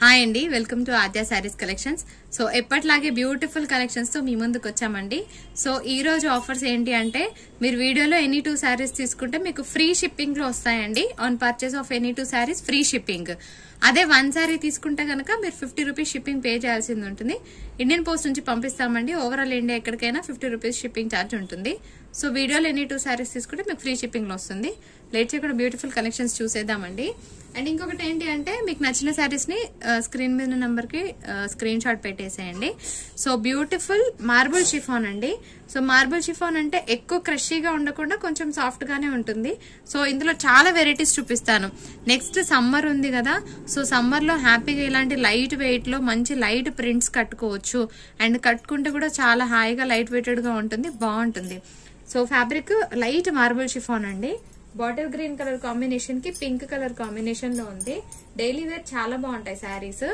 hi అండి welcome to Aadya saris collections so ఎప్పట్లాగే beautiful collections తో మీ ముందుకు వచ్చామండి సో ఈ రోజు ఆఫర్స్ ఏంటి అంటే మీరు వీడియోలో ఎనీ టూ శారీస్ తీసుకుంటే మీకు ఫ్రీ షిప్పింగ్ లో వస్తాయండి on purchase of any two saris free shipping అదే వన్ శారీ తీసుకుంటే కనుక మీరు ఫిఫ్టీ రూపీస్ షిప్పింగ్ పే చేయాల్సింది ఉంటుంది ఇండియన్ పోస్ట్ నుంచి పంపిస్తామండి ఓవరాల్ ఇండియా ఎక్కడికైనా ఫిఫ్టీ రూపీస్ షిప్పింగ్ ఛార్జ్ ఉంటుంది సో వీడియోలో ఎనీ టూ శారీస్ తీసుకుంటే మీకు ఫ్రీ షిప్పింగ్ లో వస్తుంది లేట్ చేయకుండా బ్యూటిఫుల్ కలెక్షన్స్ చూసేద్దామండి అండ్ ఇంకొకటి ఏంటి అంటే మీకు నచ్చిన శారీస్ ని స్క్రీన్ మీద నంబర్ కి స్క్రీన్ షాట్ పెట్టేసేయండి సో బ్యూటిఫుల్ మార్బుల్ షిఫాన్ అండి సో మార్బుల్ షిఫాన్ అంటే ఎక్కువ క్రషీగా ఉండకుండా కొంచెం సాఫ్ట్ గానే ఉంటుంది సో ఇందులో చాలా వెరైటీస్ చూపిస్తాను నెక్స్ట్ సమ్మర్ ఉంది కదా సో సమ్మర్ లో హ్యాపీగా ఇలాంటి లైట్ వెయిట్ లో మంచి లైట్ ప్రింట్స్ కట్టుకోవచ్చు అండ్ కట్టుకుంటే కూడా చాలా హాయిగా లైట్ వెయిటెడ్ గా ఉంటుంది బాగుంటుంది so fabric light marble chiffon అండి బాటిల్ గ్రీన్ కలర్ కాంబినేషన్ కి పింక్ కలర్ కాంబినేషన్ లో ఉంది డైలీ వేర్ చాలా బాగుంటాయి శారీస్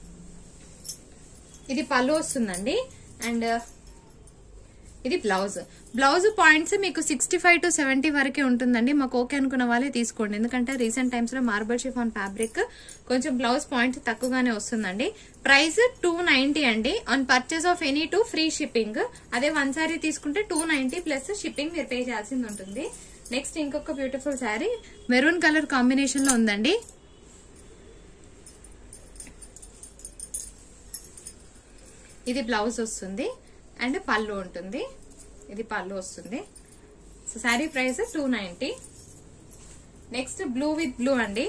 ఇది పళ్ళు వస్తుందండి అండ్ ఇది బ్లౌజ్ బ్లౌజ్ పాయింట్స్ మీకు సిక్స్టీ ఫైవ్ టు సెవెంటీ వరకే ఉంటుందండి మాకు ఓకే అనుకున్న వాళ్ళే తీసుకోండి ఎందుకంటే రీసెంట్ టైమ్స్ లో మార్బల్ షిఫాన్ ఫ్యాబ్రిక్ కొంచెం బ్లౌజ్ పాయింట్ తక్కువగానే వస్తుందండి ప్రైస్ టూ నైన్టీ అండి on purchase of any two free shipping అదే వన్ సారీ తీసుకుంటే టూ నైన్టీ ప్లస్ షిప్పింగ్ మీరు పే చేయాల్సింది ఉంటుంది నెక్స్ట్ ఇంకొక beautiful sari maroon colour combination లో ఉందండి ఇది బ్లౌజ్ వస్తుంది అండ్ పళ్ళు ఉంటుంది ఇది పళ్ళు వస్తుంది so sari price two ninety next blue with blue అండి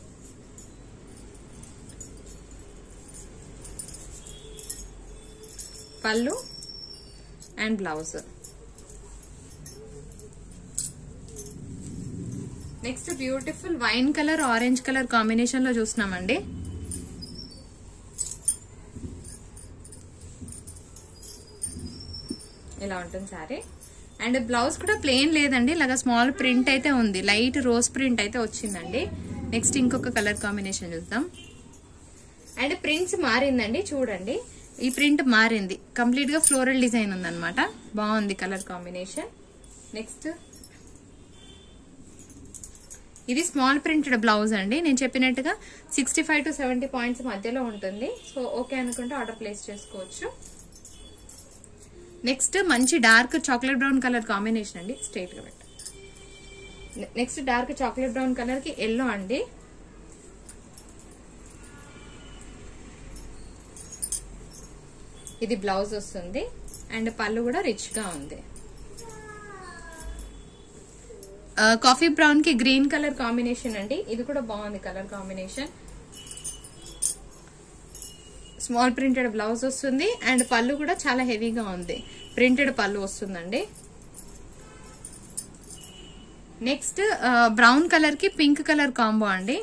pallu and blouse next beautiful wine colour orange colour combination లో చూస్తున్నామండి ఇలా ఉంటుంది సారీ అండ్ బ్లౌజ్ కూడా ప్లెయిన్ లేదండి ఇలాగా స్మాల్ ప్రింట్ అయితే ఉంది లైట్ రోజ్ ప్రింట్ అయితే వచ్చిందండి నెక్స్ట్ ఇంకొక కలర్ కాంబినేషన్ చూద్దాం అండ్ ప్రింట్స్ మారిందండి చూడండి ఈ ప్రింట్ మారింది కంప్లీట్ గా ఫ్లోరల్ డిజైన్ ఉందన్నమాట బాగుంది కలర్ కాంబినేషన్ నెక్స్ట్ ఇది స్మాల్ ప్రింటెడ్ బ్లౌజ్ అండి నేను చెప్పినట్టుగా sixty five to seventy points మధ్యలో ఉంటుంది సో ఓకే అనుకుంటే ఆర్డర్ ప్లేస్ చేసుకోవచ్చు నెక్స్ట్ మంచి dark chocolate brown colour combination అండి స్ట్రైట్ గా పెట్ట next dark chocolate brown colour కి ఎల్లో అండి ఇది బ్లౌజ్ వస్తుంది అండ్ పళ్ళు కూడా రిచ్ గా ఉంది కాఫీ బ్రౌన్ కి గ్రీన్ కలర్ కాంబినేషన్ అండి ఇది కూడా బాగుంది colour combination small printed blouse వస్తుంది అండ్ పళ్ళు కూడా చాలా హెవీగా ఉంది ప్రింటెడ్ పళ్ళు వస్తుందండి నెక్స్ట్ బ్రౌన్ కలర్ కి పింక్ కలర్ కాంబో అండి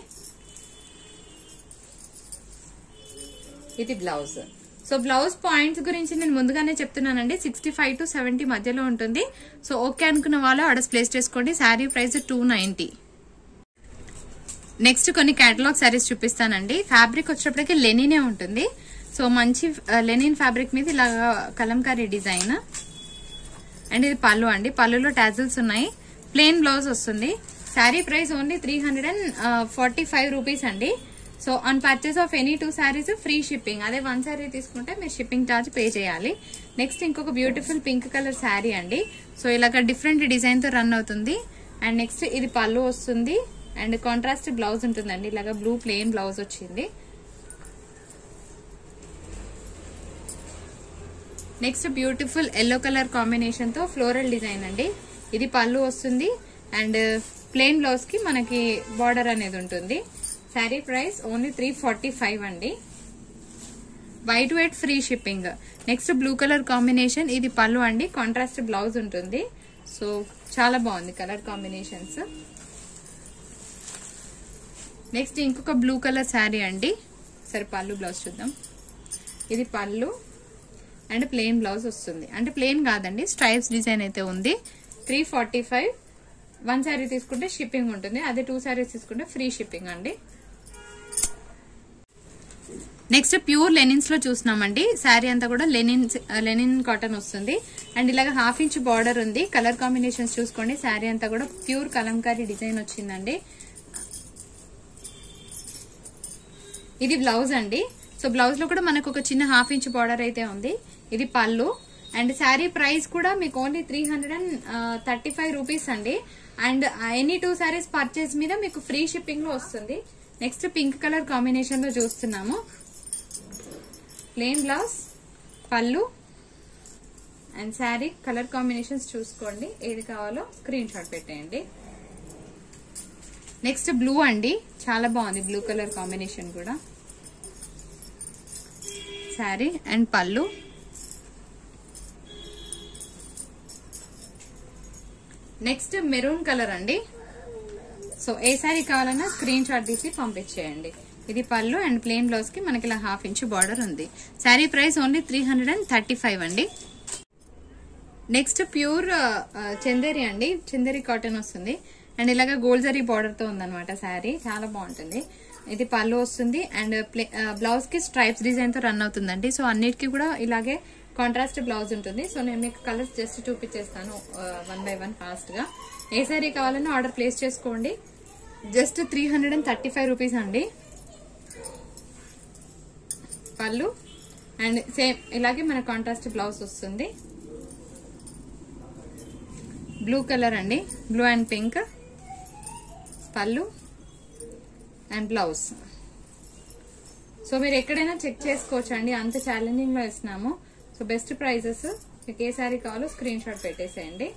ఇది బ్లౌజ్ సో బ్లౌజ్ పాయింట్స్ గురించి నేను ముందుగానే చెప్తున్నానండి సిక్స్టీ ఫైవ్ టు సెవెంటీ మధ్యలో ఉంటుంది సో ఓకే అనుకున్న వాళ్ళు ఆర్డర్స్ ప్లేస్ చేసుకోండి sari price two ninety next కొన్ని కేటలాగ్ శారీస్ చూపిస్తానండి ఫ్యాబ్రిక్ వచ్చేటప్పటికి లెనినే ఉంటుంది సో మంచి లెనిన్ ఫ్యాబ్రిక్ మీద ఇలా కలంకారీ డిజైన్ అండ్ ఇది పళ్ళు అండి పళ్ళులో టాజిల్స్ ఉన్నాయి ప్లెయిన్ బ్లౌజ్ వస్తుంది sari price only three hundred and forty five rupees అండి so on purchase of any two saris free shipping అదే వన్ శారీ తీసుకుంటే మీరు షిప్పింగ్ ఛార్జ్ పే చేయాలి నెక్స్ట్ ఇంకొక బ్యూటిఫుల్ పింక్ కలర్ శారీ అండి సో ఇలాగ డిఫరెంట్ డిజైన్ తో రన్ అవుతుంది అండ్ నెక్స్ట్ ఇది పళ్ళు వస్తుంది అండ్ కాంట్రాస్ట్ బ్లౌజ్ ఉంటుందండి ఇలాగ బ్లూ ప్లెయిన్ బ్లౌజ్ వచ్చింది next beautiful yellow colour combination తో ఫ్లోరల్ డిజైన్ అండి ఇది పళ్ళు వస్తుంది అండ్ ప్లెయిన్ బ్లౌజ్ కి మనకి బార్డర్ అనేది ఉంటుంది sari price only three forty five అండి white white free shipping next blue colour combination ఇది పళ్ళు అండి కాంట్రాస్ట్ బ్లౌజ్ ఉంటుంది సో చాలా బాగుంది కలర్ కాంబినేషన్స్ నెక్స్ట్ ఇంకొక బ్లూ కలర్ శారీ అండి సరే పళ్ళు బ్లౌజ్ చూద్దాం ఇది పళ్ళు అండ్ ప్లెయిన్ బ్లౌజ్ వస్తుంది అంటే ప్లెయిన్ కాదండి స్ట్రైప్స్ డిజైన్ అయితే ఉంది three forty five one sari తీసుకుంటే షిప్పింగ్ ఉంటుంది అదే టూ శారీస్ తీసుకుంటే ఫ్రీ షిప్పింగ్ అండి నెక్స్ట్ ప్యూర్ లెనిన్స్ లో చూస్తున్నామండి శారీ అంతా కూడా లెనిన్ లెనిన్ కాటన్ వస్తుంది అండ్ ఇలాగ హాఫ్ ఇంచ్ బార్డర్ ఉంది కలర్ కాంబినేషన్స్ చూసుకోండి శారీ అంతా కూడా ప్యూర్ కలంకారీ డిజైన్ వచ్చిందండి ఇది బ్లౌజ్ అండి సో బ్లౌజ్ లో కూడా మనకు ఒక చిన్న హాఫ్ ఇంచ్ బార్డర్ అయితే ఉంది ఇది పళ్ళు అండ్ శారీ ప్రైస్ కూడా మీకు only three hundred and thirty five rupees అండి and any two saris purchase మీద మీకు ఫ్రీ షిప్పింగ్ లో వస్తుంది నెక్స్ట్ పింక్ కలర్ కాంబినేషన్ లో చూస్తున్నాము plain blouse pallu and sari colour combinations చూసుకోండి ఏది కావాలో స్క్రీన్ షాట్ పెట్టేయండి నెక్స్ట్ బ్లూ అండి చాలా బాగుంది బ్లూ కలర్ కాంబినేషన్ కూడా శారీ అండ్ పళ్ళు నెక్స్ట్ మెరూన్ కలర్ అండి సో ఏ శారీ కావాలన్నా స్క్రీన్ షాట్ తీసి పంపించేయండి ఇది పళ్ళు అండ్ ప్లెయిన్ బ్లౌజ్ కి మనకి ఇలా హాఫ్ ఇంచ్ బార్డర్ ఉంది sari price only three hundred and thirty five అండి నెక్స్ట్ ప్యూర్ చందేరి అండి చందేరి కాటన్ వస్తుంది అండ్ ఇలాగ గోల్డ్ జరీ బార్డర్ తో ఉందన్నమాట శారీ చాలా బాగుంటుంది ఇది పళ్ళు వస్తుంది అండ్ బ్లౌజ్ కి స్ట్రైప్స్ డిజైన్ తో రన్ అవుతుందండి సో అన్నిటికీ కూడా ఇలాగే కాంట్రాస్ట్ బ్లౌజ్ ఉంటుంది సో నేను మీకు కలర్స్ జస్ట్ చూపించేస్తాను వన్ బై వన్ ఫాస్ట్ గా ఏ శారీ కావాలన్నా ఆర్డర్ ప్లేస్ చేసుకోండి just three hundred and thirty five rupees అండి పళ్ళు అండ్ సేమ్ ఇలాగే మన కాంట్రాస్ట్ బ్లౌజ్ వస్తుంది బ్లూ కలర్ అండి blue and pink pallu and blouse so మీరు ఎక్కడైనా చెక్ చేసుకోవచ్చు అండి అంత ఛాలెంజింగ్ లో ఇస్తున్నాము సో బెస్ట్ ప్రైజెస్ మీకు ఏ శారీ కావాలో స్క్రీన్ షాట్ పెట్టేసేయండి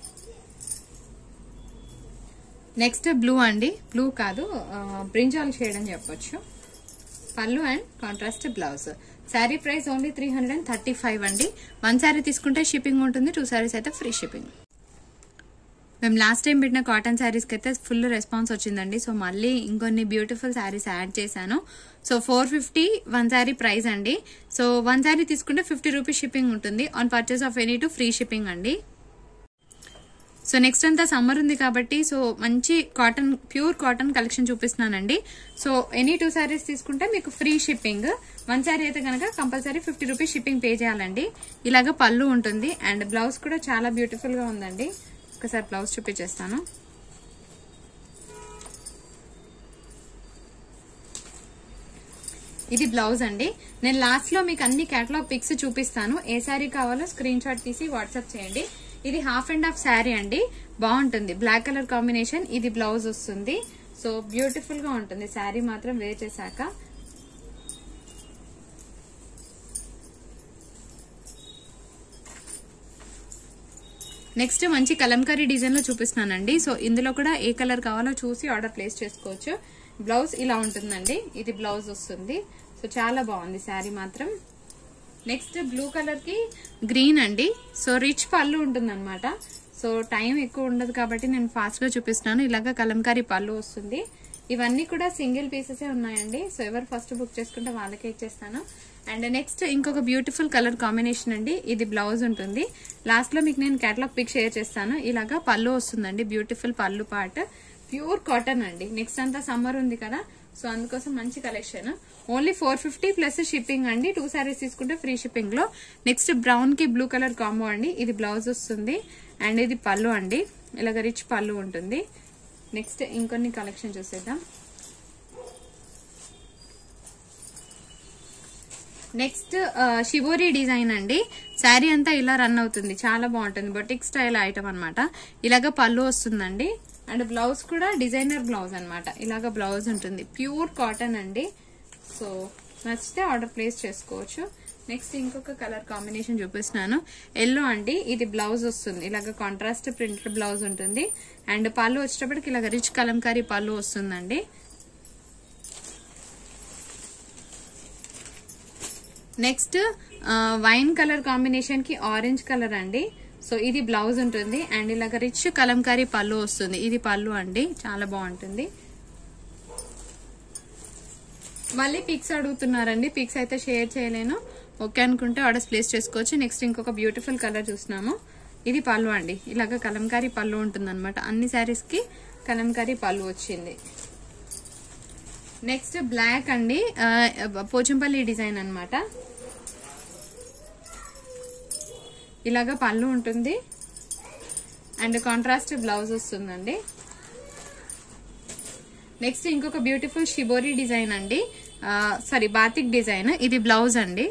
నెక్స్ట్ బ్లూ అండి బ్లూ కాదు బ్రింజాల్ షేడ్ అని చెప్పొచ్చు pallu and contrast blouse sari price only three hundred and thirty five అండి వన్ శారీ తీసుకుంటే షిప్పింగ్ ఉంటుంది టూ శారీస్ అయితే ఫ్రీ షిప్పింగ్ మేము లాస్ట్ టైం పెట్టిన కాటన్ శారీస్కి అయితే ఫుల్ రెస్పాన్స్ వచ్చిందండి సో మళ్ళీ ఇంకొన్ని బ్యూటిఫుల్ శారీస్ యాడ్ చేశాను so four fifty one sari price అండి సో వన్ శారీ తీసుకుంటే ఫిఫ్టీ రూపీస్ షిప్పింగ్ ఉంటుంది on purchase of any two free shipping అండి సో నెక్స్ట్ అంతా సమ్మర్ ఉంది కాబట్టి సో మంచి కాటన్ ప్యూర్ కాటన్ కలెక్షన్ చూపిస్తున్నానండి సో ఎనీ టూ శారీస్ తీసుకుంటే మీకు ఫ్రీ షిప్పింగ్ వన్ శారీ అయితే కనుక compulsory fifty rupees shipping pay చేయాలండి ఇలాగ పళ్ళు ఉంటుంది అండ్ బ్లౌజ్ కూడా చాలా బ్యూటిఫుల్ గా ఉందండి ఒకసారి బ్లౌజ్ చూపించేస్తాను ఇది బ్లౌజ్ అండి నేను లాస్ట్ లో మీకు అన్ని కేటలాగ్ పిక్స్ చూపిస్తాను ఏ శారీ కావాలో స్క్రీన్ షాట్ తీసి వాట్సాప్ చేయండి ఇది హాఫ్ అండ్ హాఫ్ శారీ అండి బాగుంటుంది బ్లాక్ కలర్ కాంబినేషన్ ఇది బ్లౌజ్ వస్తుంది సో బ్యూటిఫుల్ గా ఉంటుంది శారీ మాత్రం వేర్ చేశాక నెక్స్ట్ మంచి కలంకరీ డిజైన్ లో చూపిస్తున్నానండి సో ఇందులో కూడా ఏ కలర్ కావాలో చూసి ఆర్డర్ ప్లేస్ చేసుకోవచ్చు బ్లౌజ్ ఇలా ఉంటుందండి ఇది బ్లౌజ్ వస్తుంది సో చాలా బాగుంది శారీ మాత్రం నెక్స్ట్ బ్లూ కలర్ కి గ్రీన్ అండి సో రిచ్ పళ్ళు ఉంటుందన్నమాట సో టైం ఎక్కువ ఉండదు కాబట్టి నేను ఫాస్ట్ గా చూపిస్తున్నాను ఇలాగ కలంకారీ పళ్ళు వస్తుంది ఇవన్నీ కూడా సింగిల్ పీసెసే ఉన్నాయండి సో ఎవరు ఫస్ట్ బుక్ చేసుకుంటే వాళ్ళకే ఇచ్చేస్తాను అండ్ నెక్స్ట్ ఇంకొక బ్యూటిఫుల్ కలర్ కాంబినేషన్ అండి ఇది బ్లౌజ్ ఉంటుంది లాస్ట్ లో మీకు నేను కేటలాగ్ పిక్ షేర్ చేస్తాను ఇలాగా పళ్ళు వస్తుందండి beautiful pallu part pure cotton అండి నెక్స్ట్ అంతా సమ్మర్ ఉంది కదా సో అందుకోసం మంచి collection only four fifty plus shipping అండి టూ సారీస్ తీసుకుంటే ఫ్రీ షిప్పింగ్ లో నెక్స్ట్ బ్రౌన్ కి బ్లూ కలర్ కాంబో అండి ఇది బ్లౌజ్ వస్తుంది అండ్ ఇది పళ్ళు అండి ఇలాగ రిచ్ పళ్ళు ఉంటుంది నెక్స్ట్ ఇంకొన్ని కలెక్షన్ చూసేద్దాం నెక్స్ట్ షివోరి డిజైన్ అండి శారీ అంతా ఇలా రన్ అవుతుంది చాలా బాగుంటుంది బొటిక్ స్టైల్ ఐటమ్ అనమాట ఇలాగ పళ్ళు వస్తుందండి అండ్ బ్లౌజ్ కూడా డిజైనర్ బ్లౌజ్ అనమాట ఇలాగ బ్లౌజ్ ఉంటుంది ప్యూర్ కాటన్ అండి సో నచ్చితే ఆర్డర్ ప్లేస్ చేసుకోవచ్చు నెక్స్ట్ ఇంకొక కలర్ కాంబినేషన్ చూపిస్తున్నాను ఎల్లో అండి ఇది బ్లౌజ్ వస్తుంది ఇలాగ కాంట్రాస్ట్ ప్రింటెడ్ బ్లౌజ్ ఉంటుంది అండ్ పళ్ళు వచ్చేటప్పటికి ఇలాగ రిచ్ కలంకారీ పళ్ళు వస్తుందండి నెక్స్ట్ వైన్ కలర్ కాంబినేషన్ కి ఆరెంజ్ కలర్ అండి సో ఇది బ్లౌజ్ ఉంటుంది అండ్ ఇలాగ రిచ్ కలంకారీ పళ్ళు వస్తుంది ఇది పళ్ళు అండి చాలా బాగుంటుంది మళ్ళీ పిక్స్ అడుగుతున్నారండి పిక్స్ అయితే షేర్ చేయలేను ఓకే అనుకుంటే ఆర్డర్స్ ప్లేస్ చేసుకోవచ్చు నెక్స్ట్ ఇంకొక బ్యూటిఫుల్ కలర్ చూస్తున్నాము ఇది పళ్ళు అండి ఇలాగ కలంకారీ పళ్ళు ఉంటుంది అనమాట అన్ని శారీస్ కి కలంకారీ పళ్ళు వచ్చింది నెక్స్ట్ బ్లాక్ అండి ఆ, పోచంపల్లి డిజైన్ అన్నమాట ఇలాగ పళ్ళు ఉంటుంది అండ్ కాంట్రాస్ట్ బ్లౌజ్ వస్తుందండి నెక్స్ట్ ఇంకొక బ్యూటిఫుల్ షిబోరి డిజైన్ అండి సారీ బాతిక్ డిజైన్ ఇది బ్లౌజ్ అండి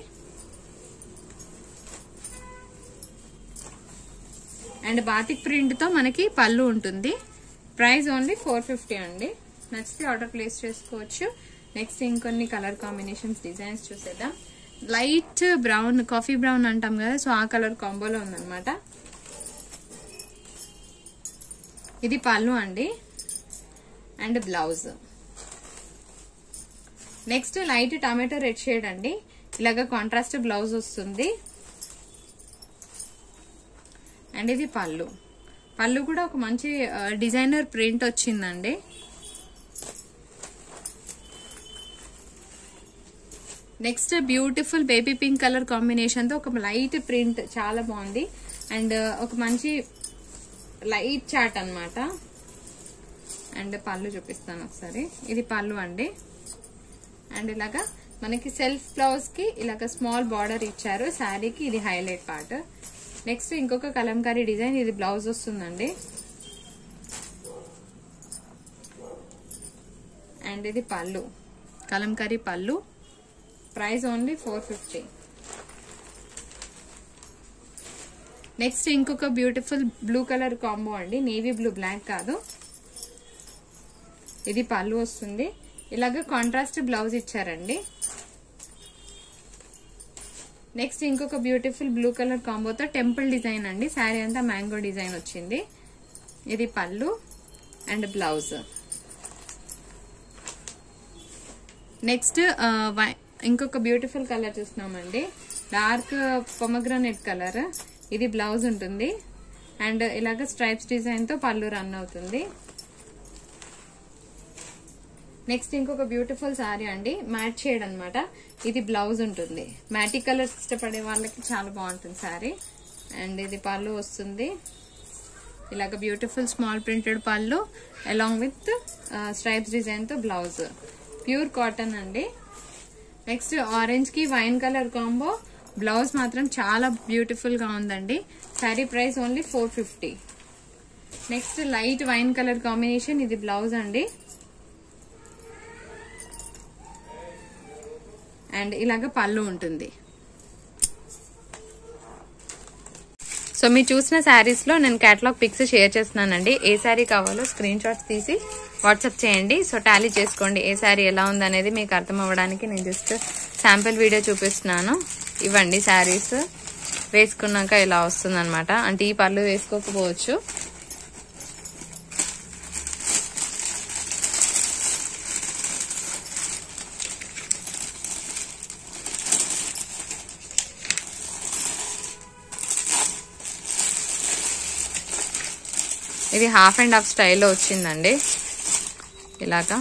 అండ్ బాతిక్ ప్రింట్ తో మనకి పళ్ళు ఉంటుంది ప్రైస్ ఓన్లీ ఫోర్ ఫిఫ్టీ అండి నచ్చితే ఆర్డర్ ప్లేస్ చేసుకోవచ్చు నెక్స్ట్ ఇంకొన్ని కలర్ కాంబినేషన్స్ డిజైన్స్ చూసేద్దాం లైట్ బ్రౌన్ కాఫీ బ్రౌన్ అంటాం కదా సో ఆ కలర్ కాంబోలో ఉందన్నమాట ఇది పళ్ళు అండి and blouse next light tomato red shade అండి ఇలాగ కాంట్రాస్ట్ బ్లౌజ్ వస్తుంది అండ్ ఇది పళ్ళు పళ్ళు కూడా ఒక మంచి డిజైనర్ ప్రింట్ వచ్చిందండి next beautiful baby pink colour combination తో ఒక లైట్ ప్రింట్ చాలా బాగుంది అండ్ ఒక మంచి లైట్ చాట్ అన్నమాట అండ్ పళ్ళు చూపిస్తాను ఒకసారి ఇది పళ్ళు అండి అండ్ ఇలాగా మనకి సెల్ఫ్ బ్లౌజ్ కి ఇలాగ స్మాల్ బార్డర్ ఇచ్చారు శారీకి ఇది హైలైట్ పార్ట్ నెక్స్ట్ ఇంకొక కలంకారీ డిజైన్ ఇది బ్లౌజ్ వస్తుందండి అండ్ ఇది పళ్ళు కలంకారీ పళ్ళు price only four fifty next ఇంకొక బ్యూటిఫుల్ బ్లూ కలర్ కాంబో అండి నేవీ బ్లూ బ్లాక్ కాదు ఇది పళ్ళు వస్తుంది ఇలాగ కాంట్రాస్ట్ బ్లౌజ్ ఇచ్చారండి నెక్స్ట్ ఇంకొక బ్యూటిఫుల్ బ్లూ కలర్ కాంబోతో టెంపుల్ డిజైన్ అండి శారీ అంతా మ్యాంగో డిజైన్ వచ్చింది ఇది పళ్ళు అండ్ బ్లౌజ్ నెక్స్ట్ ఇంకొక బ్యూటిఫుల్ కలర్ చూస్తున్నామండి డార్క్ పొమగ్రనేట్ కలర్ ఇది బ్లౌజ్ ఉంటుంది అండ్ ఇలాగ స్ట్రైప్స్ డిజైన్ తో పళ్ళు రన్ అవుతుంది నెక్స్ట్ ఇంకొక బ్యూటిఫుల్ శారీ అండి మ్యాట్ షేడ్ అనమాట ఇది బ్లౌజ్ ఉంటుంది మ్యాటీ కలర్స్ ఇష్టపడే వాళ్ళకి చాలా బాగుంటుంది శారీ అండ్ ఇది పళ్ళు వస్తుంది ఇలాగ బ్యూటిఫుల్ స్మాల్ ప్రింటెడ్ పళ్ళు అలాంగ్ విత్ స్ట్రైప్స్ డిజైన్ తో బ్లౌజ్ ప్యూర్ కాటన్ అండి నెక్స్ట్ ఆరెంజ్ కి వైన్ కలర్ కాంబో బ్లౌజ్ మాత్రం చాలా బ్యూటిఫుల్ గా ఉందండి sari price only four fifty next light wine colour combination ఇది బ్లౌజ్ అండి అండ్ ఇలాగ పళ్ళు ఉంటుంది సో మీరు చూసిన శారీస్ లో నేను కేటలాగ్ పిక్స్ షేర్ చేస్తున్నానండి ఏ శారీ కావాలో స్క్రీన్ షాట్స్ తీసి వాట్సాప్ చేయండి సో టాలీ చేసుకోండి ఏ శారీ ఎలా ఉందనేది మీకు అర్థం అవ్వడానికి నేను జస్ట్ శాంపిల్ వీడియో చూపిస్తున్నాను ఇవ్వండి శారీస్ వేసుకున్నాక ఇలా వస్తుందన్నమాట అంటే ఈ పళ్ళు వేసుకోకపోవచ్చు ఇది హాఫ్ అండ్ హాఫ్ స్టైల్లో వచ్చిందండి ఇలాగా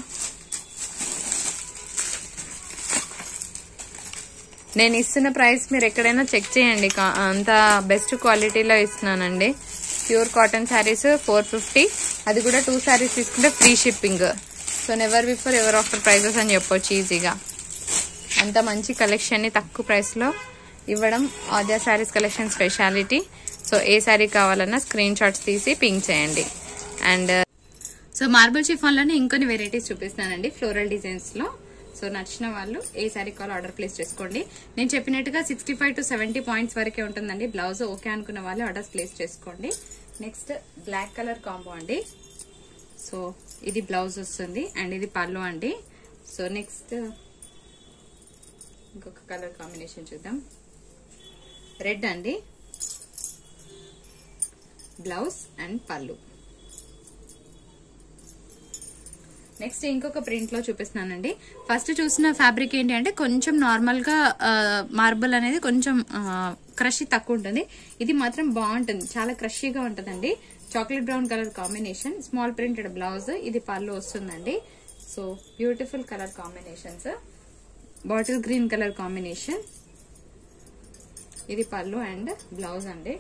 నేను ఇస్తున్న ప్రైస్ మీరు ఎక్కడైనా చెక్ చేయండి కా- అంత బెస్ట్ క్వాలిటీలో ఇస్తున్నానండి pure cotton saris four fifty అది కూడా టూ శారీస్ తీసుకుంటే free shipping so never before ever offer prices అని చెప్పొచ్చు ఈజీగా అంత మంచి కలెక్షన్ని తక్కువ ప్రైస్లో ఇవ్వడం Aadya saris collection speciality so ఏ శారీ కావాలన్నా స్క్రీన్ షాట్స్ తీసి పింక్ చేయండి అండ్ సో మార్బుల్ షిఫాన్లోనే ఇంకొన్ని వెరైటీస్ చూపిస్తానండి ఫ్లోరల్ డిజైన్స్లో సో నచ్చిన వాళ్ళు ఏ శారీ కాల్ ఆర్డర్ ప్లేస్ చేసుకోండి నేను చెప్పినట్టుగా sixty five to seventy points వరకే ఉంటుందండి బ్లౌజ్ ఓకే అనుకున్న వాళ్ళు ఆర్డర్స్ ప్లేస్ చేసుకోండి నెక్స్ట్ బ్లాక్ కలర్ కాంబో అండి సో ఇది బ్లౌజ్ వస్తుంది అండ్ ఇది పళ్ళు అండి సో నెక్స్ట్ ఇంకొక కలర్ కాంబినేషన్ చూద్దాం రెడ్ అండి బ్లౌజ్ అండ్ పళ్ళు నెక్స్ట్ ఇంకొక ప్రింట్ లో చూపిస్తున్నానండి ఫస్ట్ చూసిన ఫ్యాబ్రిక్ ఏంటి అంటే కొంచెం నార్మల్ గా మార్బుల్ అనేది కొంచెం క్రష్ తక్కువ ఉంటుంది ఇది మాత్రం బాగుంటుంది చాలా క్రషీగా ఉంటుందండి chocolate brown colour combination small printed blouse ఇది పళ్ళు వస్తుందండి so beautiful colour combinations bottle green colour combination ఇది పళ్ళు అండ్ బ్లౌజ్ అండి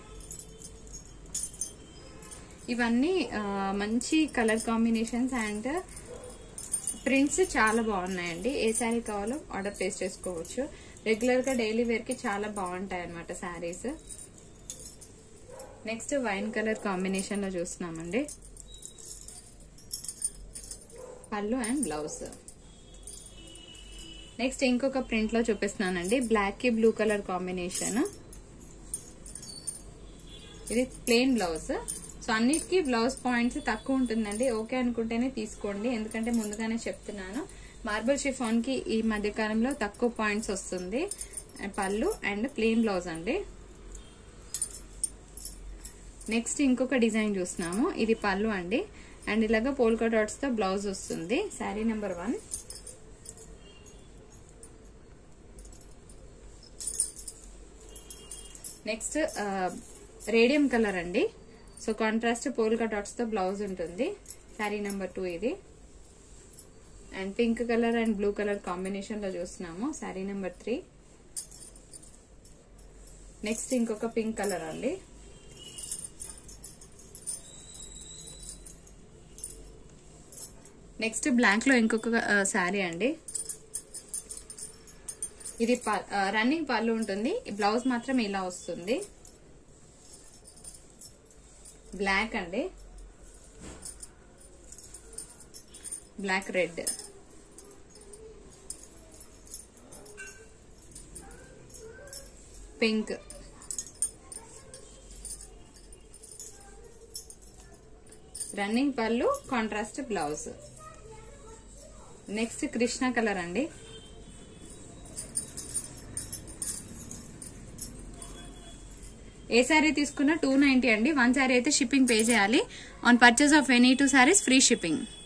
ఇవన్నీ ఆ, మంచి కలర్ కాంబినేషన్స్ అండ్ ప్రింట్స్ చాలా బాగున్నాయండి ఏ శారీ కావాలో ఆర్డర్ ప్లేస్ చేసుకోవచ్చు రెగ్యులర్ గా డైలీ వేర్ కి చాలా బాగుంటాయి అనమాట saris next wine colour combination లో చూస్తున్నామండి పళ్ళు అండ్ బ్లౌజ్ నెక్స్ట్ ఇంకొక ప్రింట్ లో చూపిస్తున్నానండి బ్లాక్ కి బ్లూ కలర్ కాంబినేషన్ ఇది ప్లెయిన్ బ్లౌజ్ సో అన్నిటికీ బ్లౌజ్ పాయింట్స్ తక్కువ ఉంటుందండి ఓకే అనుకుంటేనే తీసుకోండి ఎందుకంటే ముందుగానే చెప్తున్నాను మార్బుల్ షిఫాన్ కి ఈ మధ్య కాలంలో తక్కువ పాయింట్స్ వస్తుంది పళ్ళు అండ్ ప్లెయిన్ బ్లౌజ్ అండి నెక్స్ట్ ఇంకొక డిజైన్ చూస్తున్నాము ఇది పళ్ళు అండి అండ్ ఇలాగా పోల్కా డాట్స్ తో బ్లౌజ్ వస్తుంది sari number one next radium colour అండి సో కాంట్రాస్ట్ పోల్కా డాట్స్ తో బ్లౌజ్ ఉంటుంది శారీ నెంబర్ టూ ఇది and pink colour and blue colour combination లో చూస్తున్నాము శారీ నెంబర్ త్రీ నెక్స్ట్ ఇంకొక పింక్ కలర్ అండి నెక్స్ట్ బ్లాక్ లో ఇంకొక శారీ అండి ఇది రన్నింగ్ పళ్ళు ఉంటుంది బ్లౌజ్ మాత్రం ఇలా వస్తుంది బ్లాక్ అండి బ్లాక్ రెడ్ పింక్ రన్నింగ్ పళ్ళు contrast blouse next Krishna colour అండి ఏ శారీ తీసుకున్నా టూ నైన్టీ అండి వన్ శారీ అయితే షిప్పింగ్ పే చేయాలి on purchase of any two saris free shipping